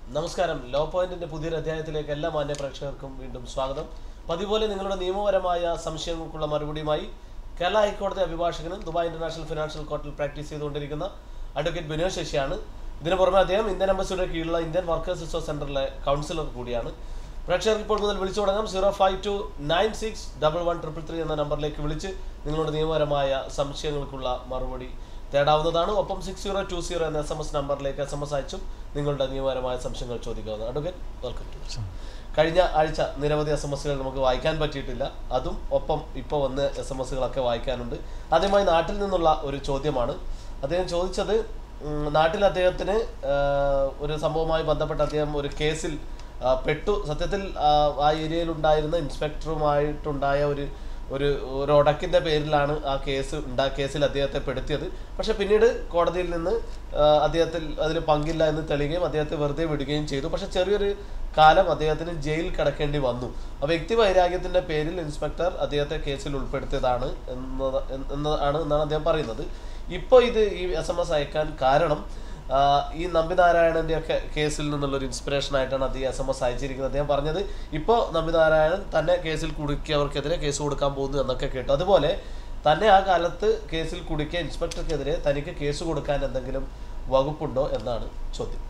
നമസ്കാരം ലോ പോയിന്റിന്റെ പുതിയൊരു അധ്യായത്തിലേക്ക് എല്ലാ മാന്യ പ്രേക്ഷകർക്കും വീണ്ടും സ്വാഗതം പതിപോലെ നിങ്ങളുടെ നിയമപരമായ സംശയങ്ങൾക്കുള്ള മറുപടിയുമായി കേരള ഹൈക്കോടതി അഭിഭാഷകനും ദുബായ് ഇന്റർനാഷണൽ ഫിനാൻഷ്യൽ കോർട്ടിൽ പ്രാക്ടീസ് ചെയ്തുകൊണ്ടിരിക്കുന്ന അഡ്വക്കേറ്റ് ബിനോയ് ശശിയാണ് ഇതിനു പുറമെ അദ്ദേഹം ഇന്ത്യൻ എംബസിയുടെ കീഴിലുള്ള ഇന്ത്യൻ വർക്കേഴ്സ് റിസോഴ്സ് സെന്ററിലെ കൗൺസിലർ കൂടിയാണ് പ്രേക്ഷകർക്ക് ഇപ്പോൾ മുതൽ വിളിച്ചു തുടങ്ങാം zero five two nine six double one triple three എന്ന നമ്പറിലേക്ക് വിളിച്ച് നിങ്ങളുടെ നിയമപരമായ സംശയങ്ങൾക്കുള്ള മറുപടി തേടാവുന്നതാണ് ഒപ്പം സിക്സ് സീറോ ടു സീറോ എന്ന എസ് എം എസ് നമ്പറിലേക്ക് എസ് എം എസ് അയച്ചും നിങ്ങളുടെ നിയമപരമായ സംശയങ്ങൾ ചോദിക്കാവുന്നതാണ് അഡ്വക്കേറ്റ് വെൽക്കം ടു കഴിഞ്ഞ ആഴ്ച നിരവധി എസ് എം എസുകൾ നമുക്ക് വായിക്കാൻ പറ്റിയിട്ടില്ല അതും ഒപ്പം ഇപ്പോൾ വന്ന് എസ് എം എസുകളൊക്കെ വായിക്കാനുണ്ട് ആദ്യമായി നാട്ടിൽ നിന്നുള്ള ഒരു ചോദ്യമാണ് അദ്ദേഹം ചോദിച്ചത് ഉം, നാട്ടിൽ അദ്ദേഹത്തിന് ആ, ഒരു സംഭവവുമായി ബന്ധപ്പെട്ട് അദ്ദേഹം ഒരു കേസിൽ ആ, പെട്ടു സത്യത്തിൽ ആ, ആ ഏരിയയിൽ ഉണ്ടായിരുന്ന ഇൻസ്പെക്ടറുമായിട്ടുണ്ടായ ഒരു ഒരു ഒരു ഉടക്കിന്റെ പേരിലാണ് ആ കേസ് ഉണ്ടാ കേസിൽ അദ്ദേഹത്തെ പെടുത്തിയത് പക്ഷെ പിന്നീട് കോടതിയിൽ നിന്ന് ആ, അദ്ദേഹത്തിൽ അതിൽ പങ്കില്ല എന്ന് തെളിയുകയും അദ്ദേഹത്തെ വെറുതെ വിടുകയും ചെയ്തു പക്ഷെ ചെറിയൊരു കാലം അദ്ദേഹത്തിന് ജയിൽ കിടക്കേണ്ടി വന്നു ആ വ്യക്തി വൈരാഗ്യത്തിന്റെ പേരിൽ ഇൻസ്പെക്ടർ അദ്ദേഹത്തെ കേസിൽ ഉൾപ്പെടുത്തിയതാണ് എന്നത് എന്നതാണ് എന്നാണ് അദ്ദേഹം പറയുന്നത് ഇപ്പോൾ ഇത് ഈ എസ് എം എസ് അയക്കാൻ കാരണം ആ, ഈ നമ്പിനാരായണന്റെ ഒക്കെ കേസിൽ നിന്നുള്ള ഒരു ഇൻസ്പിറേഷൻ ആയിട്ടാണ് അദ്ദേഹം എസ് എം എസ് അയച്ചിരിക്കുന്നത് അദ്ദേഹം പറഞ്ഞത് ഇപ്പോൾ നമ്പിനാരായണൻ തന്നെ കേസിൽ കുടുക്കിയവർക്കെതിരെ കേസ് കൊടുക്കാൻ പോകുന്നു എന്നൊക്കെ കേട്ടു അതുപോലെ തന്നെ ആ കാലത്ത് കേസിൽ കുടുക്കിയ ഇൻസ്പെക്ടർക്കെതിരെ തനിക്ക് കേസ് കൊടുക്കാൻ എന്തെങ്കിലും വകുപ്പുണ്ടോ എന്നാണ് ചോദ്യം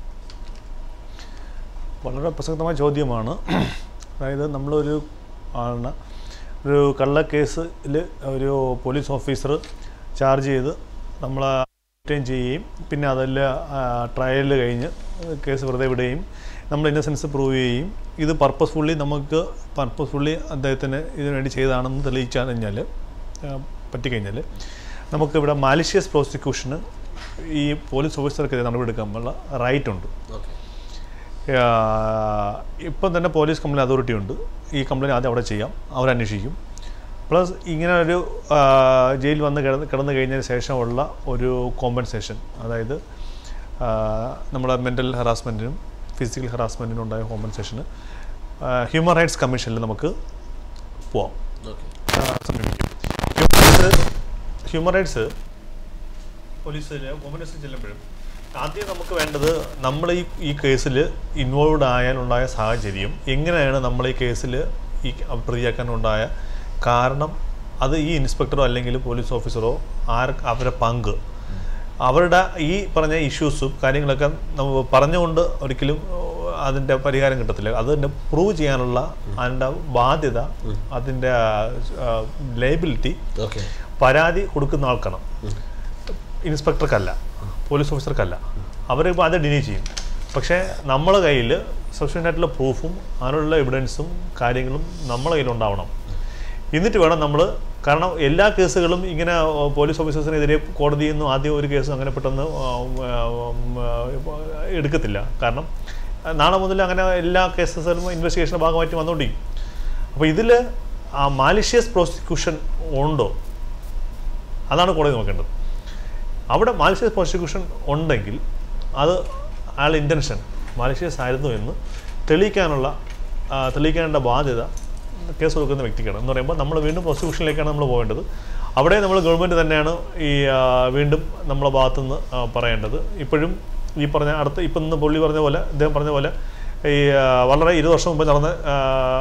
വളരെ പ്രസക്തമായ ചോദ്യമാണ് അതായത് നമ്മളൊരു ആണ് ഒരു കള്ളക്കേസിൽ ഒരു പോലീസ് ഓഫീസർ ചാർജ് ചെയ്ത് നമ്മളെ റിട്ടേൺ ചെയ്യുകയും പിന്നെ അതെല്ലാം ട്രയൽ കഴിഞ്ഞ് കേസ് വെറുതെ വിടുകയും നമ്മൾ ഇന്നസെൻസ് പ്രൂവ് ചെയ്യുകയും ഇത് പർപ്പസ്ഫുള്ളി നമുക്ക് പർപ്പസ്ഫുള്ളി അദ്ദേഹത്തിന് ഇതിനു വേണ്ടി ചെയ്തതാണെന്ന് തെളിയിച്ചാൽ കഴിഞ്ഞാൽ പറ്റിക്കഴിഞ്ഞാൽ നമുക്കിവിടെ മാലിഷ്യസ് പ്രോസിക്യൂഷന് ഈ പോലീസ് ഓഫീസർക്കെതിരെ നടപടിയെടുക്കാനുള്ള റൈറ്റ് ഉണ്ട് ഓക്കെ ആഹ് ഇപ്പം തന്നെ പോലീസ് കംപ്ലൈൻറ്റ് അതോറിറ്റി ഉണ്ട് ഈ കംപ്ലൈൻറ്റ് ആദ്യം അവിടെ ചെയ്യാം അവരന്വേഷിക്കും പ്ലസ് ഇങ്ങനെ ഒരു ആഹ് ജയിൽ വന്ന് കിടന്ന് കിടന്നു കഴിഞ്ഞതിന് ശേഷമുള്ള ഒരു കോമ്പൻസേഷൻ അതായത് ആഹ് നമ്മുടെ മെൻ്റൽ ഹറാസ്മെൻറ്റിനും ഫിസിക്കൽ ഹറാസ്മെൻറ്റിനും ഉണ്ടായ കോമ്പൻസേഷന് ഹ്യൂമൻ റൈറ്റ്സ് കമ്മീഷനിൽ നമുക്ക് പോവാം ഓക്കെ ആഹ് സമീപിക്കും ഹ്യൂമൻ റൈറ്റ്സ് ഹ്യൂമൻ റൈറ്റ്സ് പോലീസിൽ കോമ്പൻസേഷൻ ചെല്ലുമ്പോഴും ആദ്യം നമുക്ക് വേണ്ടത് നമ്മൾ ഈ ഈ കേസിൽ ഇൻവോൾവ് ആയാലുണ്ടായ സാഹചര്യം എങ്ങനെയാണ് നമ്മൾ ഈ കേസിൽ ഈ പ്രതിയാക്കാനുണ്ടായ കാരണം അത് ഈ ഇൻസ്പെക്ടറോ അല്ലെങ്കിൽ പോലീസ് ഓഫീസറോ ആർ അവരുടെ പങ്ക് അവരുടെ ഈ പറഞ്ഞ ഇഷ്യൂസും കാര്യങ്ങളൊക്കെ നമ്മ പറഞ്ഞുകൊണ്ട് ഒരിക്കലും അതിൻ്റെ പരിഹാരം കിട്ടത്തില്ല അത് തന്നെ പ്രൂവ് ചെയ്യാനുള്ള അതിൻ്റെ ബാധ്യത അതിൻ്റെ ലൈബിലിറ്റി ഓക്കെ പരാതി കൊടുക്കുന്ന ആൾക്കാണ് ഇൻസ്പെക്ടർക്കല്ല പോലീസ് ഓഫീസർക്കല്ല അവർ അത് ഡിനൈ ചെയ്യും പക്ഷേ നമ്മളെ കയ്യിൽ സഫീഷ്യൻ്റ് ആയിട്ടുള്ള പ്രൂഫും അതിനുള്ള എവിഡൻസും കാര്യങ്ങളും നമ്മളെ കയ്യിലുണ്ടാവണം എന്നിട്ട് വേണം നമ്മൾ കാരണം എല്ലാ കേസുകളും ഇങ്ങനെ ആ, പോലീസ് ഓഫീസേഴ്സിനെതിരെ കോടതിയിൽ നിന്നും ആദ്യം ഒരു കേസ് അങ്ങനെ പെട്ടെന്ന് ആ, ആ, ആ, എടുക്കത്തില്ല കാരണം ആ, നാളെ മുതൽ അങ്ങനെ എല്ലാ കേസസും ഇൻവെസ്റ്റിഗേഷൻ്റെ ഭാഗമായിട്ട് വന്നുകൊണ്ടിരിക്കും അപ്പോൾ ഇതിൽ ആ മാലിഷ്യസ് പ്രോസിക്യൂഷൻ ഉണ്ടോ അതാണ് കോടതി നോക്കേണ്ടത് അവിടെ മാലിഷ്യസ് പ്രോസിക്യൂഷൻ ഉണ്ടെങ്കിൽ അത് അയാൾ ഇൻറ്റൻഷൻ മാലിഷ്യസ് ആയിരുന്നു എന്ന് തെളിയിക്കാനുള്ള ആ, തെളിയിക്കേണ്ട ബാധ്യത കേസ് കൊടുക്കുന്ന വ്യക്തിക്കാണ് എന്ന് പറയുമ്പോൾ നമ്മൾ വീണ്ടും പ്രോസിക്യൂഷനിലേക്കാണ് നമ്മൾ പോകേണ്ടത് അവിടെ നമ്മൾ ഗവൺമെൻറ് തന്നെയാണ് ഈ ആ, വീണ്ടും നമ്മളെ ഭാഗത്തുനിന്ന് ആ, പറയേണ്ടത് ഇപ്പോഴും ഈ പറഞ്ഞ അടുത്ത ഇപ്പം ഇന്ന് പുള്ളി പറഞ്ഞ പോലെ അദ്ദേഹം പറഞ്ഞ പോലെ ഈ ആ, വളരെ ഇരുപത് വർഷം മുമ്പ് നടന്ന ആ,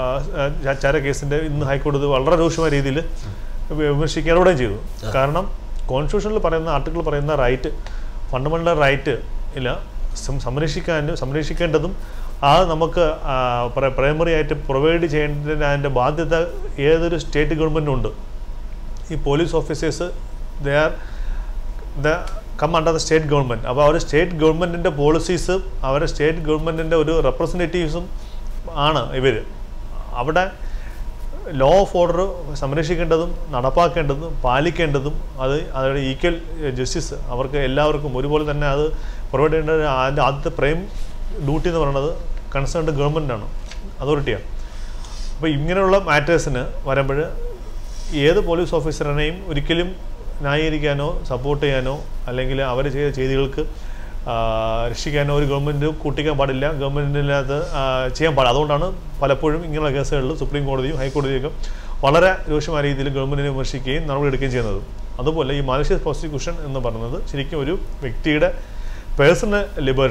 ആ, ചാര കേസിൻ്റെ ഇന്ന് ഹൈക്കോടതി വളരെ രൂക്ഷമായ രീതിയിൽ വിമർശിക്കുകയും ചെയ്തു കാരണം കോൺസ്റ്റിറ്റ്യൂഷനിൽ പറയുന്ന ആർട്ടിക്കിൾ പറയുന്ന റൈറ്റ് ഫണ്ടമെൻ്റൽ റൈറ്റ് ഇല്ല സം- സംരക്ഷിക്കാനും സംരക്ഷിക്കേണ്ടതും ആ നമുക്ക് പ്രൈമറി ആയിട്ട് പ്രൊവൈഡ് ചെയ്യേണ്ടതിന് അതിൻ്റെ ബാധ്യത ഏതൊരു സ്റ്റേറ്റ് ഗവൺമെൻറ്റും ഉണ്ട് ഈ police officers they are the come under the state government അപ്പോൾ അവർ സ്റ്റേറ്റ് ഗവൺമെൻറ്റിൻ്റെ പോളിസീസ് അവരുടെ സ്റ്റേറ്റ് ഗവൺമെൻറ്റിൻ്റെ ഒരു റെപ്രസെൻറ്റേറ്റീവ്സും ആണ് ഇവർ അവിടെ ലോ ഓഫ് ഓർഡർ സംരക്ഷിക്കേണ്ടതും നടപ്പാക്കേണ്ടതും പാലിക്കേണ്ടതും അത് അവരുടെ ഈക്വൽ ജസ്റ്റിസ് അവർക്ക് എല്ലാവർക്കും ഒരുപോലെ തന്നെ അത് പ്രൊവൈഡ് ചെയ്യേണ്ടത് അതിൻ്റെ ആദ്യത്തെ പ്രൈം ഡ്യൂട്ടി എന്ന് പറയുന്നത് കൺസേൺഡ് ഗവൺമെൻറ്റാണ് അതോറിറ്റിയാണ് അപ്പോൾ ഇങ്ങനെയുള്ള മാറ്റേഴ്സിന് വരുമ്പോൾ ഏത് പോലീസ് ഓഫീസറിനെയും ഒരിക്കലും ന്യായീകരിക്കാനോ സപ്പോർട്ട് ചെയ്യാനോ അല്ലെങ്കിൽ അവർ ചെയ്ത ചെയ്തികൾക്ക് ആ, രക്ഷിക്കാനോ ഒരു ഗവൺമെൻറ് കൂട്ടിക്കാൻ പാടില്ല ഗവൺമെൻറ്റിനകത്ത് ചെയ്യാൻ പാടില്ല അതുകൊണ്ടാണ് പലപ്പോഴും ഇങ്ങനെയുള്ള കേസുകളിൽ സുപ്രീം കോടതിയും ഹൈക്കോടതിയൊക്കെ വളരെ രൂക്ഷമായ രീതിയിൽ ഗവൺമെൻറ്റിനെ വിമർശിക്കുകയും നടപടിയെടുക്കുകയും ചെയ്യുന്നത് അതുപോലെ ഈ മാലിഷ്യസ് പ്രോസിക്യൂഷൻ എന്ന് പറയുന്നത് ശരിക്കും ഒരു വ്യക്തിയുടെ പേഴ്സണൽ ലിബർട്ടി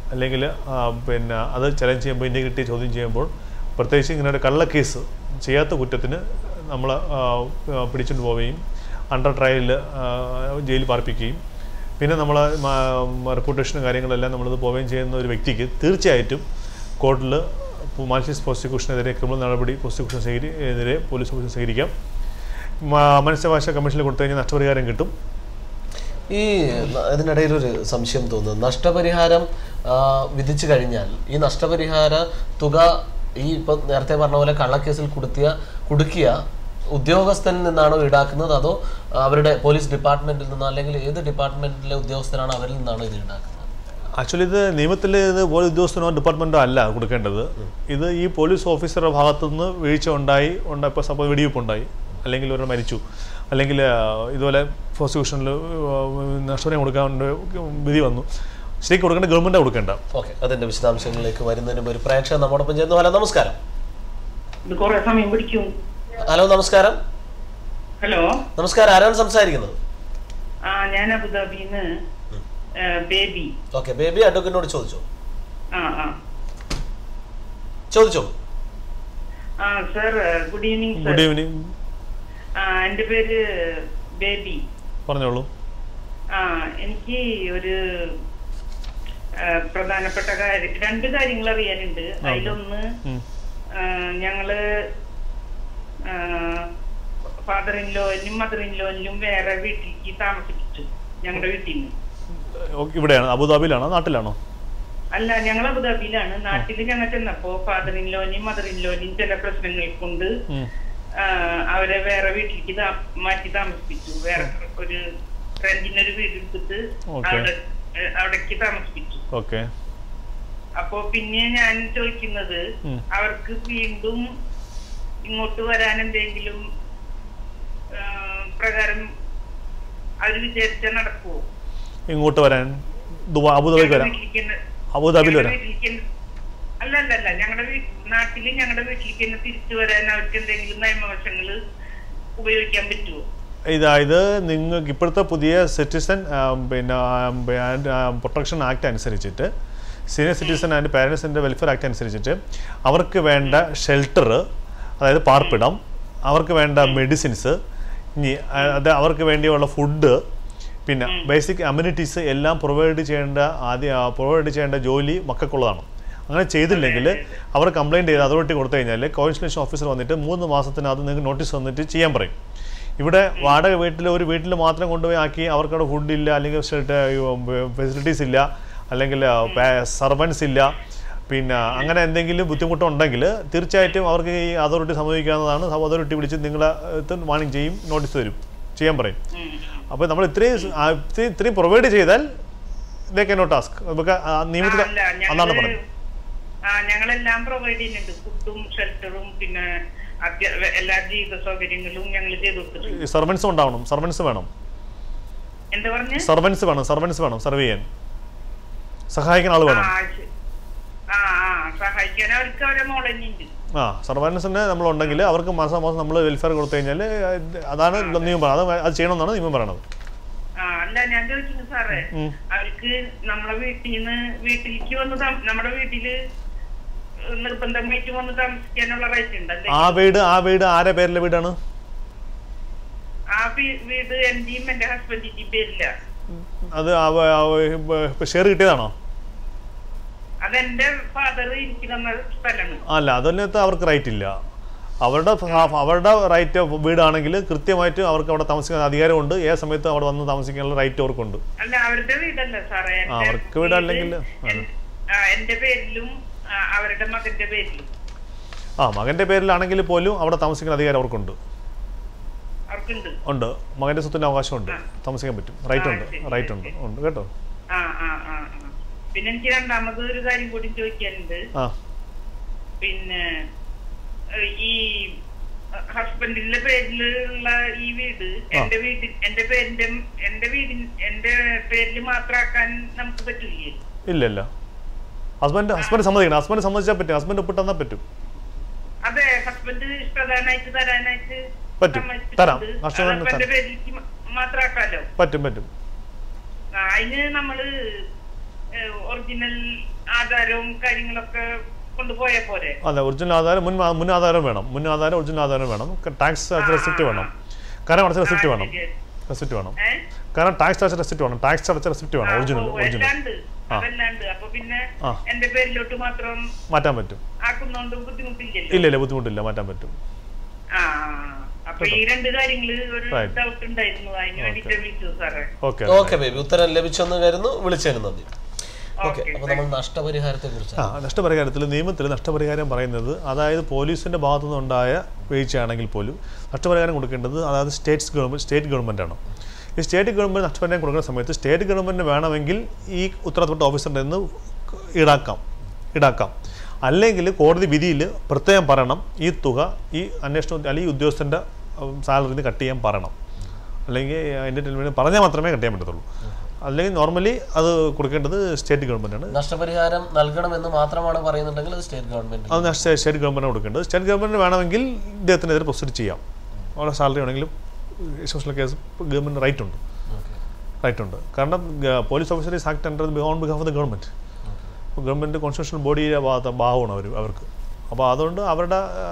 അല്ലെങ്കിൽ പിന്നെ അത് ചലഞ്ച് ചെയ്യുമ്പോൾ ഇൻറ്റഗ്രിറ്റി ചോദ്യം ചെയ്യുമ്പോൾ പ്രത്യേകിച്ച് ഇങ്ങനെ ഒരു കള്ളക്കേസ് ചെയ്യാത്ത കുറ്റത്തിന് നമ്മൾ പിടിച്ചുകൊണ്ട് പോവുകയും അണ്ടർ ട്രയലിൽ ജയിലിൽ പാർപ്പിക്കുകയും പിന്നെ നമ്മൾ റെപ്യൂട്ടേഷനും കാര്യങ്ങളെല്ലാം നമ്മളത് പോവുകയും ചെയ്യുന്ന ഒരു വ്യക്തിക്ക് തീർച്ചയായിട്ടും കോർട്ടിൽ മാൽഷ്യസ് പ്രോസിക്യൂഷനെതിരെ ക്രിമിനൽ നടപടി പ്രോസിക്യൂഷൻ സ്വീകരി എതിരെ പോലീസ് ഓഫീസർ സ്വീകരിക്കാം മ- മനുഷ്യവകാശ കമ്മീഷനിൽ കൊടുത്തു കഴിഞ്ഞാൽ നഷ്ടപരിഹാരം കിട്ടും ഈ ന- ഇതിനിടയിൽ ഒരു സംശയം തോന്നുന്നു നഷ്ടപരിഹാരം ആ, വിധിച്ചു കഴിഞ്ഞാൽ ഈ നഷ്ടപരിഹാര തുക ഈ ഇപ്പൊ നേരത്തെ പറഞ്ഞ പോലെ കള്ളക്കേസിൽ കുടുത്തിയ കുടുക്കിയ ഉദ്യോഗസ്ഥനിൽ നിന്നാണോ ഈടാക്കുന്നത് അതോ അവരുടെ പോലീസ് ഡിപ്പാർട്ട്മെന്റിൽ നിന്നോ അല്ലെങ്കിൽ ഏത് ഡിപ്പാർട്ട്മെന്റിലെ ഉദ്യോഗസ്ഥനാണ് അവരിൽ നിന്നാണോ ഇത് ഈടാക്കുന്നത് ആക്ച്വലി ഇത് നിയമത്തിൽ ഇത് പോലീസ് ഉദ്യോഗസ്ഥനോ ഡിപ്പാർട്ട്മെൻറ്റോ അല്ല കൊടുക്കേണ്ടത് ഇത് ഈ പോലീസ് ഓഫീസറുടെ ഭാഗത്തുനിന്ന് വീഴ്ച ഉണ്ടായി ഉണ്ടായി ഇപ്പോൾ സപ്പോസ് വെടിവെപ്പ് ഉണ്ടായി അല്ലെങ്കിൽ ഒരാൾ മരിച്ചു അല്ലെങ്കിൽ ആ, ഇതുപോലെ പ്രോസിക്യൂഷനിൽ നഷ്ടപരിഹാരം കൊടുക്കാൻ വിധി വന്നു ശരിക്കും കൊടുക്കേണ്ട ഗവൺമെൻറ്റാണ് കൊടുക്കേണ്ട ഓക്കെ അതിന്റെ വിശദാംശങ്ങളിലേക്ക് വരുന്നതിന് മുമ്പ് ഒരു പ്രേക്ഷകൻ നമ്മോടൊപ്പം ചേർന്നു ഹലോ നമസ്കാരം ഇത് കുറെ സമയം പിടിക്കും ഹലോ നമസ്കാരം ഹലോ നമസ്കാരം ആരാണ് സംസാരിക്കുന്നത് ആ ഞാൻ അബുദാബിന്ന് ബേബി ഓക്കെ ബേബി അഡ്വക്കേറ്റിനോട് ചോദിച്ചോ ആ ആ ചോദിച്ചോ ആ sir good evening sir good evening ആ എൻ്റെ പേര് ബേബി പറഞ്ഞോളൂ ആ എനിക്ക് ഒരു ആ, പ്രധാനപ്പെട്ട കാര്യം രണ്ട് കാര്യങ്ങൾ അറിയാനുണ്ട് അതിലൊന്ന് ഉം. ആ, ഞങ്ങള് ഫാദർ ഇൻ ലോയിലും മദർ ഇൻ ലോയിലും വേറെ വീട്ടിലേക്ക് താമസിപ്പിച്ചു ഞങ്ങളുടെ വീട്ടിൽ നിന്ന് ഓ- ഇവിടെയാണ് അബുദാബിയിലാണോ നാട്ടിലാണോ അല്ല ഞങ്ങൾ അബുദാബിയിലാണ് നാട്ടിൽ ഞങ്ങൾ ചെന്നപ്പോ ഫാദർ ഇൻ ലോനെയും മദർ ഇൻ ലോനെയും ചില പ്രശ്നങ്ങൾ കൊണ്ട് ഉം. ആ, അവരെ വേറെ വീട്ടിലേക്ക് താ- മാറ്റി താമസിപ്പിച്ചു വേറെ ഒരു റെന്റിനൊരു വീട് എടുത്തിട്ട് Okay. അവിടെ ഏ, അവിടേക്ക് താമസിപ്പിച്ചു ഓക്കെ അപ്പോ പിന്നെ ഞാൻ ചോദിക്കുന്നത് ഉം. അവർക്ക് വീണ്ടും ഇങ്ങോട്ട് വരാൻ എന്തെങ്കിലും ആ, പ്രകാരം അവർ വിചാരിച്ച നടക്കുവോ ഇങ്ങോട്ട് വരാൻ ദുബായ് അബുദാബിക്ക് വരാം വീട്ടിലേക്ക് തന്നെ- അബുദാബിയിൽ ഞങ്ങളുടെ വരാം വീട്ടിലേക്ക് തന്നെ- അല്ല അല്ല അല്ല ഞങ്ങളുടെ നാട്ടില് ഞങ്ങളുടെ വീട്ടിലേക്ക് തന്നെ തിരിച്ചു വരാൻ അവർക്ക് എന്തെങ്കിലും നിയമവശങ്ങള് ഉപയോഗിക്കാൻ പറ്റുമോ ഇതായത് നിങ്ങൾക്ക് ഇപ്പോഴത്തെ പുതിയ സിറ്റിസൺ പിന്നെ പ്രൊട്ടക്ഷൻ ആക്ട് അനുസരിച്ചിട്ട് സീനിയർ സിറ്റിസൺ ആൻഡ് പാരൻസിൻ്റെ വെൽഫെയർ ആക്ട് അനുസരിച്ചിട്ട് അവർക്ക് വേണ്ട ഷെൽട്ടർ അതായത് പാർപ്പിടം അവർക്ക് വേണ്ട മെഡിസിൻസ് ഇനി ആ, അത് അവർക്ക് വേണ്ടിയുള്ള ഫുഡ് പിന്നെ ബേസിക് അമ്യൂണിറ്റീസ് എല്ലാം പ്രൊവൈഡ് ചെയ്യേണ്ട ആദ്യ പ്രൊവൈഡ് ചെയ്യേണ്ട ജോലി മക്കൾക്കുള്ളതാണ് അങ്ങനെ ചെയ്തില്ലെങ്കിൽ അവർ കംപ്ലയിൻറ്റ് ചെയ്ത് അതോറിറ്റി കൊടുത്തു കഴിഞ്ഞാൽ കോൺസുലേഷൻ ഓഫീസർ വന്നിട്ട് മൂന്ന് മാസത്തിനകത്ത് നിങ്ങൾക്ക് നോട്ടീസ് വന്നിട്ട് ചെയ്യാൻ പറയും ഇവിടെ വാടക വീട്ടിൽ ഒരു വീട്ടിൽ മാത്രം കൊണ്ടുപോയി ആക്കി അവർക്കവിടെ ഫുഡ് ഇല്ല അല്ലെങ്കിൽ ഫെസിലിറ്റീസ് ഇല്ല അല്ലെങ്കിൽ സർവൻസ് ഇല്ല പിന്നെ അങ്ങനെ എന്തെങ്കിലും ബുദ്ധിമുട്ടുണ്ടെങ്കിൽ തീർച്ചയായിട്ടും അവർക്ക് ഈ അതോറിറ്റി സമീപിക്കാവുന്നതാണ് അതോറിറ്റി വിളിച്ച് നിങ്ങളെ വാണിംഗ് ചെയ്യും നോട്ടീസ് തരും ചെയ്യാൻ പറയും ഉം. അപ്പോൾ നമ്മൾ ഇത്രയും സ്- ആ, ഇത്രയും ഇത്രയും പ്രൊവൈഡ് ചെയ്താൽ ദേ കെ നോ ടാസ്ക് നമുക്ക് ആ നിയമത്തിൽ അല്ല, അതാണ് ഞങ്ങള് പറഞ്ഞത് ആ ഞങ്ങളെല്ലാം പ്രൊവൈഡ് ചെയ്യുന്നുണ്ട് ഫുഡും ഷെൽട്ടറും പിന്നെ അത്യ- എല്ലാ ജീവിത സൗകര്യങ്ങളും ഞങ്ങൾ ചെയ്തു കൊടുത്തിട്ടുണ്ട് സർവൻസും ഉണ്ടാവണം സർവൻസ് വേണം എന്താ പറഞ്ഞ സർവൻസ് വേണം സർവൻസ് വേണം സർവ് ചെയ്യാൻ സഹായിക്കുന്ന ആൾ വേണം ആ ശരി. ആ ആ സഹായിക്കാൻ അവർക്ക് അവരെ മോളഞ്ഞുണ്ട് ആ സർവൻസിന് നമ്മളുണ്ടെങ്കിൽ അവർക്ക് മാസം മാസം നമ്മൾ വെൽഫെയർ കൊടുത്തു കഴിഞ്ഞാൽ അതാണ് നിയമം പറയുന്നത് അത് അത് ചെയ്യണമെന്നാണ് നിയമം പറയണത് ആ അല്ല ഞാൻ ചോദിക്കുന്നു സാറേ ഉം. അവർക്ക് നമ്മളെ വീട്ടിൽ നിന്ന് വീട്ടിലേക്ക് വന്ന് താമ- നമ്മുടെ വീട്ടില് നിർബന്ധമായിട്ട് വന്ന് താമസിക്കാനുള്ള റൈറ്റ് ഉണ്ടല്ലേ ആ വീട് ആ വീട് ആരെ പേരിലെ വീടാണ് ആ വീ- വീട് എന്റെയും എന്റെ ഹസ്ബൻഡിന്റെയും പേരില്ല അത് ഷെയർ കിട്ടിയതാണോ അതെന്റെ ഫാദർ എനിക്ക് തന്ന സ്ഥലമാണ് അല്ല അതിനകത്ത് അവർക്ക് റൈറ്റ് ഇല്ല അവരുടെ ഫ- അവരുടെ റൈറ്റ് വീടാണെങ്കിൽ കൃത്യമായിട്ട് അവർക്ക് അവിടെ താമസിക്കാൻ അധികാരമുണ്ട് ഏത് സമയത്തും അവിടെ വന്ന് താമസിക്കാനുള്ള റൈറ്റ് അവർക്കുണ്ട് അല്ല അവരുടെ വീടല്ല സാറേ എന്റെ അവർക്ക് വീടല്ലെങ്കിൽ, വീട് എൻ- ആ, എന്റെ പേരിലും ആ, അവരുടെ മകന്റെ പേരിലും ആ മകൻ്റെ പേരിലാണെങ്കിൽ പോലും അവിടെ താമസിക്കാൻ അധികാരം അവർക്കുണ്ട് അവർക്കുണ്ട് ഉണ്ട് മകൻ്റെ സ്വത്തിൻ്റെ അവകാശമുണ്ട് താമസിക്കാൻ പറ്റും റൈറ്റ് ഉണ്ട് ശരി, റൈറ്റ് ഉണ്ട് ഉണ്ട് കേട്ടോ ആ ആ ആ ആ. പിന്നെ എനിക്ക് രണ്ടാമത് ഒരു കാര്യം കൂടി ചോദിക്കാനുണ്ട് ആ പിന്നെ ഏഹ്, ഈ ഹസ്ബൻഡിന്റെ പേരിലുള്ള ഈ വീട് എന്റെ വീട്ടിൽ എന്റെ പേരിന്റെ എന്റെ വീടിൻ എന്റെ പേരിൽ മാത്രമാക്കാൻ നമുക്ക് പറ്റില്ലേ ഇല്ല ഇല്ല ഹസ്ബൻഡ് ഹസ്ബൻഡ് സമ്മതിക്കണം ഹസ്ബൻഡ് സമ്മതിച്ചാൽ പറ്റും ഹസ്ബൻഡ് ഒപ്പിട്ട് തന്നാൽ പറ്റും അതെ ഹസ്ബൻഡ് പ്രധാനമായിട്ട് തരാനായിട്ട് പറ്റും. സമ്മതിച്ചിട്ടുണ്ട്. തരാം. ഹസ്ബൻഡ് അത് ഹസ്ബൻഡിന്റെ പേരിലേക്ക് മ- മാത്രമാക്കാലോ പറ്റും പറ്റും ആ, അതിന് നമ്മള് ഒറിജിനൽ ആധാരവും കാര്യങ്ങളൊക്കെ കൊണ്ടുപോയ പോരെ അതെ ഒറിജിനൽ ആധാരം മുൻ മുൻ ആധാരം വേണം മുൻ ആധാരം ഒറിജിനൽ ആധാരം വേണം ടാക്സ് അടച്ച റെസിപ്റ്റ് വേണം കാരണം അടച്ച റെസിപ്റ്റ് വേണം ശരി. റെസിപ്റ്റ് വേണം ഏ? കാരണം ടാക്സ് അടച്ച റെസിപ്റ്റ് വേണം ടാക്സ് അടച്ച റെസിപ്റ്റ് വേണം ആ, ഒറിജിനൽ ഓ, ഒറിജിനൽ എല്ലാണ്ട് അതല്ലാണ്ട് അപ്പൊ പിന്നെ ആ. എന്റെ പേരിലോട്ട് മാത്രം മാറ്റാൻ പറ്റും ആക്കുന്നോണ്ട് ബുദ്ധിമുട്ടില്ലല്ലോ ഇല്ല ഇല്ല ബുദ്ധിമുട്ടില്ല മാറ്റാൻ പറ്റും ആ അപ്പൊ ഈ രണ്ട് കാര്യങ്ങള് ഒരു Right. ഡൗട്ട് ഉണ്ടായിരുന്നു അതിന് വേണ്ടിട്ട് വിളിച്ചു സാറേ ഓക്കെ ഓക്കെ ബേബി ഉത്തരം ലഭിച്ചെന്ന് കരുതുന്നു വിളിച്ചതിന് നന്ദി ഓക്കെ Okay, അപ്പൊ നമ്മൾ നഷ്ടപരിഹാരത്തെ കുറിച്ച് ആ നഷ്ടപരിഹാരത്തിൽ നിയമത്തിൽ നഷ്ടപരിഹാരം പറയുന്നത് അതായത് പോലീസിൻ്റെ ഭാഗത്തു നിന്നുണ്ടായ വീഴ്ചയാണെങ്കിൽ പോലും നഷ്ടപരിഹാരം കൊടുക്കേണ്ടത് അതായത് സ്റ്റേറ്റ്സ് ഗവൺമെൻറ് സ്റ്റേറ്റ് ഗവൺമെൻറ്റാണ് ഈ സ്റ്റേറ്റ് ഗവൺമെൻറ് നഷ്ടപരിഹാരം കൊടുക്കുന്ന സമയത്ത് സ്റ്റേറ്റ് ഗവൺമെൻറ് വേണമെങ്കിൽ ഈ ഉത്തരവാദിത്തപ്പെട്ട ഓഫീസറിൻ്റെ നിന്ന് ഈടാക്കാം ഈടാക്കാം അല്ലെങ്കിൽ കോടതി വിധിയിൽ പ്രത്യേകം പറയണം ഈ തുക ഈ അന്വേഷണം അല്ലെങ്കിൽ ഈ ഉദ്യോഗസ്ഥൻ്റെ സാലറിയിൽ നിന്ന് കട്ട് ചെയ്യാൻ പറയണം അല്ലെങ്കിൽ അതിൻ്റെ ടെലിവിഷൻ പറഞ്ഞാൽ മാത്രമേ കട്ട് ചെയ്യാൻ പറ്റത്തുള്ളൂ അല്ലെങ്കിൽ നോർമലി അത് കൊടുക്കേണ്ടത് സ്റ്റേറ്റ് ഗവൺമെൻറ്റാണ് നഷ്ടപരിഹാരം നൽകണമെന്ന് മാത്രമാണ് പറയുന്നുണ്ടെങ്കിൽ അത് സ്റ്റേറ്റ് ഗവൺമെന്റ് അത് സ്റ്റേ- സ്റ്റേറ്റ് ഗവൺമെൻറ് കൊടുക്കേണ്ടത് സ്റ്റേറ്റ് ഗവൺമെൻറ് വേണമെങ്കിൽ ഇദ്ദേഹത്തിനെതിരെ പ്രൊസീഡ് ചെയ്യാം അവരുടെ സാലറി വേണമെങ്കിലും സോഷ്യൽ കേസ് ഗവൺമെൻറ് റൈറ്റ് ഉണ്ട് റൈറ്റ് ഉണ്ട് കാരണം ഗ- police officer is act under on behalf of the government അപ്പോൾ ഗവൺമെൻറ് കോൺസ്റ്റിറ്റ്യൂഷണൽ ബോഡിയുടെ ഭാഗത്ത് ഭാഗമാണ് അവർ അവർക്ക് അപ്പോൾ അതുകൊണ്ട് അവരുടെ ആ,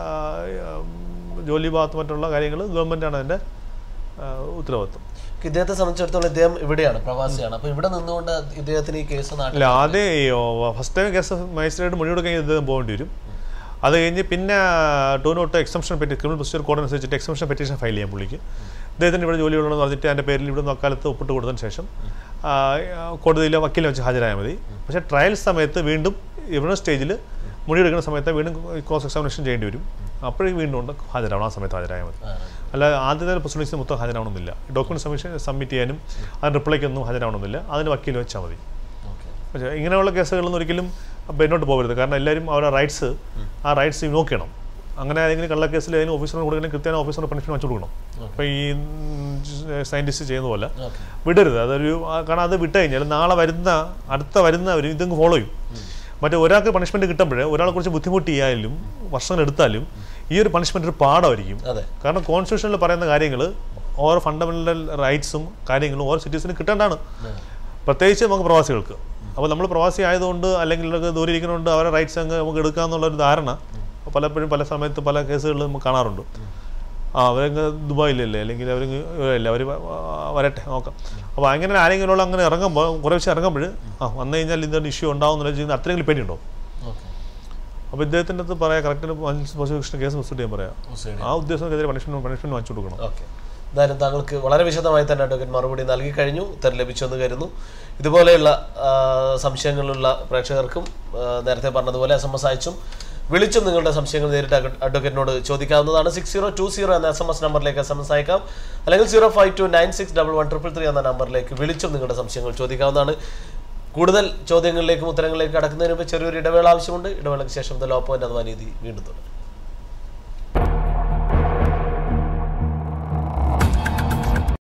ഉം, ജോലി ഭാഗത്ത് മറ്റുള്ള കാര്യങ്ങൾ ഗവൺമെൻറ്റാണ് അതിൻ്റെ ആ, ഉത്തരവാദിത്വം ഇദ്ദേഹത്തെ സംബന്ധിച്ചിടത്തോളം ഇദ്ദേഹം ഇവിടെയാണ് പ്രവാസിയാണ് അപ്പൊ ഇവിടെ നിന്നുകൊണ്ട് ഇദ്ദേഹത്തിന് ഈ കേസ് നാട്ടിൽ അല്ല ആദ്യം ഫസ്റ്റ് ടൈം കേസ് മജിസ്ട്രേറ്റ് മൊഴി കൊടുക്കാൻ ഇദ്ദേഹം പോകേണ്ടി വരും അത് കഴിഞ്ഞ് പിന്നെ two nought exemption petty criminal procedure code അനുസരിച്ചിട്ട് എക്സംഷൻ പെറ്റീഷൻ ഫയൽ ചെയ്യാൻ പുള്ളിക്ക് ഇദ്ദേഹത്തിന് ഇവിടെ ജോലിയുള്ളതെന്ന് പറഞ്ഞിട്ട് അതിൻ്റെ പേരിൽ ഇവിടെ വക്കാലത്ത് ഒപ്പിട്ട് കൊടുത്തതിന് ശേഷം ആ, കോടതിയിലോ വക്കീലിനെ വെച്ച് ഹാജരായാൽ മതി പക്ഷേ ട്രയൽ സമയത്ത് വീണ്ടും ഇവിടെ സ്റ്റേജിൽ മൊഴി എടുക്കുന്ന സമയത്ത് വീണ്ടും ക്രോസ് എക്സാമിനേഷൻ ചെയ്യേണ്ടി വരും അപ്പോഴേക്കും വീണ്ടും ഉണ്ട് ഹാജരാവണം ആ സമയത്ത് ഹാജരായാൽ മതി അല്ല ആദ്യത്തെ പ്രൊസീഡിങ്സ് മൊത്തം ഹാജരാവണമെന്നില്ല ഡോക്യുമെന്റ് സബ്മിഷൻ സബ്മിറ്റ് ചെയ്യാനും അതിന് റിപ്ലൈക്കൊന്നും ഹാജരാവണമെന്നില്ല അതിന് വക്കീൽ വെച്ചാൽ മതി പക്ഷേ ഇങ്ങനെയുള്ള കേസുകളൊന്നും ഒരിക്കലും പിന്നോട്ട് പോകരുത് കാരണം എല്ലാവരും അവരുടെ റൈറ്റ്സ് ആ റൈറ്റ്സ് നോക്കണം അങ്ങനെ ഏതെങ്കിലും കള്ള കേസിൽ ഏതെങ്കിലും ഓഫീസറിന് കൊടുക്കണമെങ്കിൽ കൃത്യമായ ഓഫീസറിന് പണിഷ്മെന്റ് വെച്ച് കൊടുക്കണം അപ്പോൾ ഈ സയൻറ്റിസ്റ്റ് ചെയ്യുന്ന പോലെ ഓക്കെ വിടരുത് അതൊരു ആ- കാരണം അത് വിട്ട് കഴിഞ്ഞാൽ നാളെ വരുന്ന അടുത്ത വരുന്നവർ ഇതങ്ങ് ഫോളോ ചെയ്യും മറ്റേ ഒരാൾക്ക് പണിഷ്മെന്റ് കിട്ടുമ്പോഴേ ഒരാളെ കുറിച്ച് ബുദ്ധിമുട്ടിയാലും വർഷങ്ങൾ എടുത്താലും ഈ ഒരു പണിഷ്മെന്റ് ഒരു പാഠമായിരിക്കും അതെ കാരണം കോൺസ്റ്റിറ്റ്യൂഷനിൽ പറയുന്ന കാര്യങ്ങൾ ഓരോ ഫണ്ടമെന്റൽ റൈറ്റ്സും കാര്യങ്ങളും ഓരോ സിറ്റീസിന് കിട്ടേണ്ടതാണ് പ്രത്യേകിച്ച് നമുക്ക് പ്രവാസികൾക്ക് അപ്പോൾ നമ്മൾ പ്രവാസി ആയതുകൊണ്ട് അല്ലെങ്കിൽ ഇതൊക്കെ ദൂരെ ഇരിക്കുന്നതുകൊണ്ട് അവരുടെ റൈറ്റ്സ് അങ്ങ് നമുക്ക് എടുക്കാമെന്നുള്ള ഒരു ധാരണ പലപ്പോഴും പല സമയത്ത് പല കേസുകളിലും നമുക്ക് കാണാറുണ്ട് ആ അവരങ്ങ് ദുബായിലല്ലേ അല്ലെങ്കിൽ അവർ അല്ല അവർ വരട്ടെ നോക്കാം അപ്പോൾ അങ്ങനെ ആരെങ്കിലും അങ്ങനെ ഇറങ്ങുമ്പോൾ കുറേ വെച്ച് ഇറങ്ങുമ്പോൾ ആ വന്നു കഴിഞ്ഞാൽ ഇതിൻ്റെ ഇഷ്യൂ ഉണ്ടാവും എന്നുള്ള ചെയ്യുന്ന അത്രയെങ്കിലും പേടിയുണ്ടോ ഓക്കെ അപ്പോൾ ഇദ്ദേഹത്തിൻ്റെ അടുത്ത് പറയാം കറക്റ്റ് പ്രോസിക്യൂഷൻ കേസ് പ്രൊസീഡ് ചെയ്യാൻ പറയാം ആ ഉദ്യോഗസ്ഥർക്കെതിരെ പണിഷ്മെന്റ് പണിഷ്മെന്റ് വാങ്ങിച്ചു കൊടുക്കണം ഓക്കെ എന്തായാലും താങ്കൾക്ക് വളരെ വിശദമായി തന്നെ അഡ്വക്കേറ്റ് മറുപടി നൽകി കഴിഞ്ഞു ഉത്തരം ലഭിച്ചെന്ന് കരുതുന്നു ഇതുപോലെയുള്ള ആ, സംശയങ്ങളുള്ള പ്രേക്ഷകർക്കും ആ, നേരത്തെ പറഞ്ഞതുപോലെ എസ് എം എസ് അയച്ചും വിളിച്ചും നിങ്ങളുടെ സംശയങ്ങൾ നേരിട്ട് അഡ്വ- അഡ്വക്കേറ്റിനോട് ചോദിക്കാവുന്നതാണ് സിക്സ് സീറോ ടു സീറോ എന്ന എസ് എം എസ് നമ്പറിലേക്ക് എസ് എം എസ് അയക്കാം അല്ലെങ്കിൽ zero five two nine six double one triple three എന്ന നമ്പറിലേക്ക് വിളിച്ചും നിങ്ങളുടെ സംശയങ്ങൾ ചോദിക്കാവുന്നതാണ് കൂടുതൽ ചോദ്യങ്ങളിലേക്കും ഉത്തരങ്ങളിലേക്കും കടക്കുന്നതിന് മുമ്പ് ചെറിയൊരു ഇടവേള ആവശ്യമുണ്ട് ഇടവേളയ്ക്ക് ശേഷം ദ ലോ പോയിന്റ് അഥവാ നീതി വീണ്ടും തുടരും